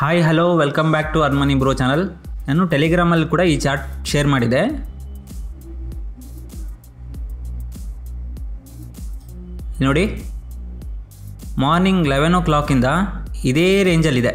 hi hello welcome back to Armani bro channel ನಾನು ಟೆಲಿಗ್ರಾಮಲ್ಲಿ ಕೂಡ ಈ ಚಾರ್ಟ್ ಶೇರ್ ಮಾಡಿದೆ ನೋಡಿ ಮಾರ್ನಿಂಗ್ ಲೆವೆನ್ ಓ ಕ್ಲಾಕಿಂದ ಇದೇ ರೇಂಜಲ್ಲಿದೆ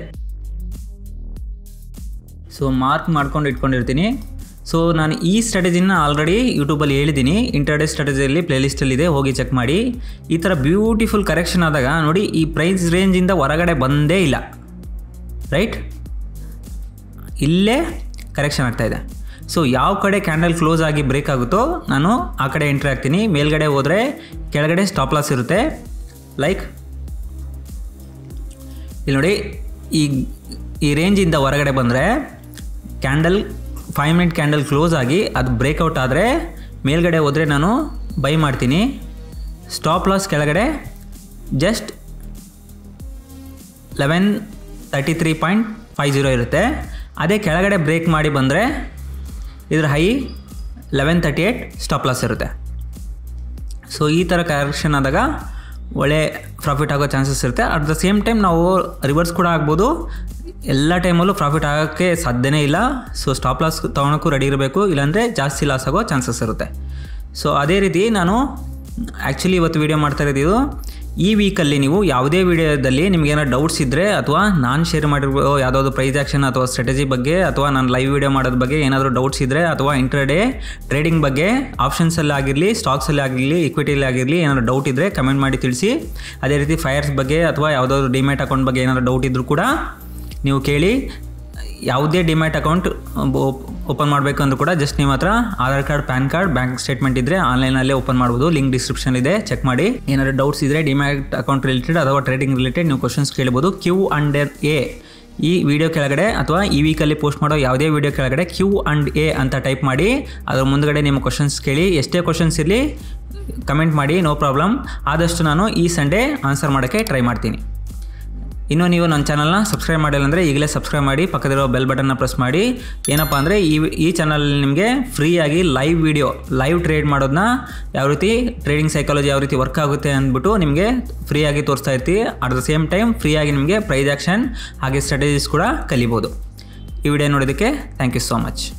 ಸೊ ಮಾರ್ಕ್ ಮಾಡ್ಕೊಂಡು ಇಟ್ಕೊಂಡಿರ್ತೀನಿ ಸೊ ನಾನು ಈ ಸ್ಟ್ರಾಟಜಿನ ಆಲ್ರೆಡಿ ಯೂಟ್ಯೂಬಲ್ಲಿ ಹೇಳಿದ್ದೀನಿ ಇಂಟರ್ಡೇ ಸ್ಟ್ರಾಟಜಿಯಲ್ಲಿ ಪ್ಲೇಲಿಸ್ಟಲ್ಲಿದೆ ಹೋಗಿ ಚೆಕ್ ಮಾಡಿ ಈ ಥರ ಬ್ಯೂಟಿಫುಲ್ ಕರೆಕ್ಷನ್ ಆದಾಗ ನೋಡಿ ಈ ಪ್ರೈಸ್ ರೇಂಜಿಂದ ಹೊರಗಡೆ ಬಂದೇ ಇಲ್ಲ ರೈಟ್ ಇಲ್ಲೇ ಕರೆಕ್ಷನ್ ಆಗ್ತಾಯಿದೆ ಸೊ ಯಾವ ಕಡೆ ಕ್ಯಾಂಡಲ್ ಕ್ಲೋಸ್ ಆಗಿ ಬ್ರೇಕ್ ಆಗುತ್ತೋ ನಾನು ಆ ಕಡೆ ಎಂಟ್ರಿ ಆಗ್ತೀನಿ ಮೇಲ್ಗಡೆ ಹೋದರೆ ಕೆಳಗಡೆ ಸ್ಟಾಪ್ ಲಾಸ್ ಇರುತ್ತೆ ಲೈಕ್ ಇಲ್ಲಿ ನೋಡಿ ಈ ಈ ರೇಂಜಿಂದ ಹೊರಗಡೆ ಬಂದರೆ candle five minute candle close ಆಗಿ ಅದು ಬ್ರೇಕೌಟ್ ಆದರೆ ಮೇಲ್ಗಡೆ ಹೋದರೆ ನಾನು ಬೈ ಮಾಡ್ತೀನಿ ಸ್ಟಾಪ್ ಲಾಸ್ ಕೆಳಗಡೆ just eleven thirty three point five zero ಇರುತ್ತೆ ಅದೇ ಕೆಳಗಡೆ ಬ್ರೇಕ್ ಮಾಡಿ ಬಂದರೆ ಇದ್ರ high eleven thirty eight stop loss ಇರುತ್ತೆ ಸೊ ಈ ಥರ ಕರೆಕ್ಷನ್ ಆದಾಗ ಒಳ್ಳೆ ಪ್ರಾಫಿಟ್ ಆಗೋ ಚಾನ್ಸಸ್ ಇರುತ್ತೆ ಅಟ್ ದ ಸೇಮ್ ಟೈಮ್ ನಾವು ರಿವರ್ಸ್ ಕೂಡ ಆಗ್ಬೋದು ಎಲ್ಲ ಟೈಮಲ್ಲೂ ಪ್ರಾಫಿಟ್ ಆಗೋಕ್ಕೆ ಸಾಧ್ಯನೇ ಇಲ್ಲ ಸೊ ಸ್ಟಾಪ್ ಲಾಸ್ ತೊಗೊಳಕ್ಕೂ ರೆಡಿ ಇರಬೇಕು ಇಲ್ಲಾಂದರೆ ಜಾಸ್ತಿ ಲಾಸ್ ಆಗೋ ಚಾನ್ಸಸ್ ಇರುತ್ತೆ ಸೊ ಅದೇ ರೀತಿ ನಾನು ಆ್ಯಕ್ಚುಲಿ ಇವತ್ತು ವೀಡಿಯೋ ಮಾಡ್ತಾ ಇರೋದು ಈ ವೀಕಲ್ಲಿ ನೀವು ಯಾವುದೇ ವೀಡಿಯೋದಲ್ಲಿ ನಿಮ್ಗೆ ಏನಾದ್ರು ಡೌಟ್ಸ್ ಇದ್ದರೆ ಅಥವಾ ನಾನು ಶೇರ್ ಮಾಡಿರೋ ಯಾವುದಾದ್ರು ಪ್ರೈಸ್ ಆ್ಯಕ್ಷನ್ ಅಥವಾ ಸ್ಟ್ರಾಟಜಿ ಬಗ್ಗೆ ಅಥವಾ ನಾನು ಲೈವ್ ವೀಡಿಯೋ ಮಾಡೋದ್ರ ಬಗ್ಗೆ ಏನಾದರೂ ಡೌಟ್ಸ್ ಇದ್ದರೆ ಅಥವಾ ಇಂಟರ್ಡೇ ಟ್ರೇಡಿಂಗ್ ಬಗ್ಗೆ ಆಪ್ಷನ್ಸಲ್ಲಿ ಆಗಿರಲಿ ಸ್ಟಾಕ್ಸಲ್ಲಿ ಆಗಿರಲಿ ಇಕ್ವಿಟಿಯಲ್ಲಿ ಆಗಿರಲಿ ಏನಾದರೂ ಡೌಟ್ ಇದ್ದರೆ ಕಮೆಂಟ್ ಮಾಡಿ ತಿಳಿಸಿ ಅದೇ ರೀತಿ ಫೈರ್ಸ್ ಬಗ್ಗೆ ಅಥವಾ ಯಾವುದಾದ್ರು ಡಿಮ್ಯಾಟ್ ಅಕೌಂಟ್ ಬಗ್ಗೆ ಏನಾದರೂ ಡೌಟ್ ಇದ್ದರೂ ಕೂಡ ನೀವು ಕೇಳಿ ಯಾವುದೇ ಡಿಮ್ಯಾಟ್ ಅಕೌಂಟ್ ಓಪನ್ ಮಾಡಬೇಕು ಅಂದ್ರೂ ಕೂಡ ಜಸ್ಟ್ ನಿಮ್ಮ ಹತ್ರ Aadhaar card PAN card bank statement ಇದ್ದರೆ ಆನ್ಲೈನಲ್ಲೇ ಓಪನ್ ಮಾಡ್ಬೋದು ಲಿಂಕ್ ಡಿಸ್ಕ್ರಿಪ್ಷನ್ ಇದೆ ಚೆಕ್ ಮಾಡಿ ಏನಾದರೂ ಡೌಟ್ಸ್ ಇದ್ದರೆ ಡಿಮ್ಯಾಟ್ ಅಕೌಂಟ್ ರಿಲೇಟೆಡ್ ಅಥವಾ ಟ್ರೇಡಿಂಗ್ ರಿಲೇಟೆಡ್ ನೀವು ಕ್ವಶನ್ಸ್ ಕೇಳ್ಬೋದು ಕ್ಯೂ ಅಂಡರ್ ಎ ಈ ವಿಡಿಯೋ ಕೆಳಗಡೆ ಅಥವಾ ಈ ವೀಕಲ್ಲಿ ಪೋಸ್ಟ್ ಮಾಡೋ ಯಾವುದೇ ವಿಡಿಯೋ ಕೆಳಗಡೆ ಕ್ಯೂ ಅಂಡ್ ಎ ಅಂತ ಟೈಪ್ ಮಾಡಿ ಅದರ ಮುಂದ್ಗಡೆ ನಿಮ್ಮ ಕ್ವಶನ್ಸ್ ಕೇಳಿ ಎಷ್ಟೇ ಕ್ವಶನ್ಸ್ ಇರಲಿ ಕಮೆಂಟ್ ಮಾಡಿ ನೋ ಪ್ರಾಬ್ಲಮ್ ಆದಷ್ಟು ನಾನು ಈ ಸಂಡೇ ಆನ್ಸರ್ ಮಾಡೋಕ್ಕೆ ಟ್ರೈ ಮಾಡ್ತೀನಿ ಇನ್ನೂ ನೀವು ನನ್ನ ಚಾನಲ್ನ ಸಬ್ಸ್ಕ್ರೈಬ್ ಮಾಡಿಲ್ಲ ಅಂದರೆ ಈಗಲೇ ಸಬ್ಸ್ಕ್ರೈಬ್ ಮಾಡಿ ಪಕ್ಕದಿರೋ ಬೆಲ್ ಬಟನ್ನ ಪ್ರೆಸ್ ಮಾಡಿ ಏನಪ್ಪ ಅಂದರೆ ಈ ಈ ಚಾನಲಲ್ಲಿ ನಿಮಗೆ ಫ್ರೀಯಾಗಿ ಲೈವ್ ವಿಡಿಯೋ ಲೈವ್ ಟ್ರೇಡ್ ಮಾಡೋದನ್ನ ಯಾವ ರೀತಿ ಟ್ರೇಡಿಂಗ್ ಸೈಕಾಲಜಿ ಯಾವ ರೀತಿ ವರ್ಕ್ ಆಗುತ್ತೆ ಅಂದ್ಬಿಟ್ಟು ನಿಮಗೆ ಫ್ರೀಯಾಗಿ ತೋರಿಸ್ತಾ ಇರ್ತೀವಿ ಅಟ್ ದ ಸೇಮ್ ಟೈಮ್ ಫ್ರೀಯಾಗಿ ನಿಮಗೆ ಪ್ರೈಸ್ ಆ್ಯಕ್ಷನ್ ಹಾಗೆ ಸ್ಟ್ರಾಟಜೀಸ್ ಕೂಡ ಕಲಿಬೋದು ಈ ವಿಡಿಯೋ ನೋಡೋದಕ್ಕೆ ಥ್ಯಾಂಕ್ ಯು ಸೋ ಮಚ್